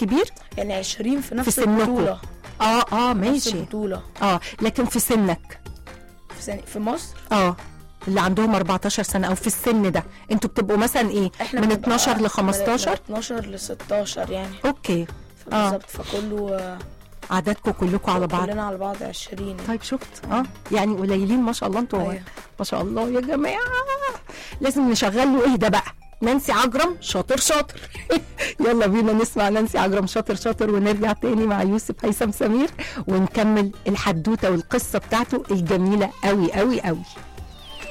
كبير يعني 20 في نفس سنكم. البطوله اه اه نفس ماشي البطوله اه لكن في سنك في, سن... في مصر اه اللي عندهم 14 سنه او في السن ده انتوا بتبقوا مثلا ايه احنا من بنبقى 12 ل من 15 12 ل 16 يعني اوكي بالظبط فكله آه، عددكم كلكم على بعض كلنا على بعض 20 طيب شفت اه يعني قليلين ما شاء الله انتوا أيوة. ما شاء الله يا جماعه لازم نشغل له اهدى بقى نانسي عجرم شاطر شاطر يلا بينا نسمع نانسي عجرم شاطر شاطر ونرجع تاني مع يوسف هيثم سمير ونكمل الحدوته والقصه بتاعته الجميله قوي قوي قوي